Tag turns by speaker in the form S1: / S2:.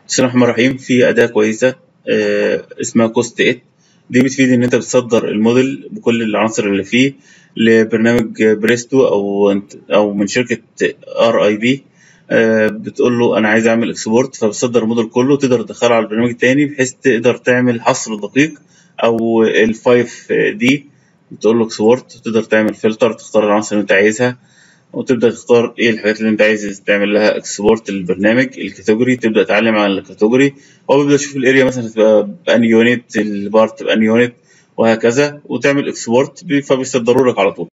S1: بسم الله الرحمن الرحيم في أداة كويسة آه، اسمها كوست إت دي بتفيد إن أنت بتصدر الموديل بكل العناصر اللي فيه لبرنامج بريستو أو أنت- أو من شركة ار اي بي بتقول له أنا عايز أعمل اكسبورت فبتصدر الموديل كله تقدر تدخله على البرنامج التاني بحيث تقدر تعمل حصر دقيق أو الفايف دي بتقول له اكسبورت تقدر تعمل فلتر تختار العناصر اللي أنت عايزها وتبدا تختار ايه الحاجات اللي انت عايز تعمل لها اكسبورت للبرنامج الكاتيجوري تبدا تعلم على الكاتيجوري هو بيبدا يشوف الاريا مثلا تبقى باني يونت البارت باني يونت وهكذا وتعمل اكسبورت فبيصدروا لك على طول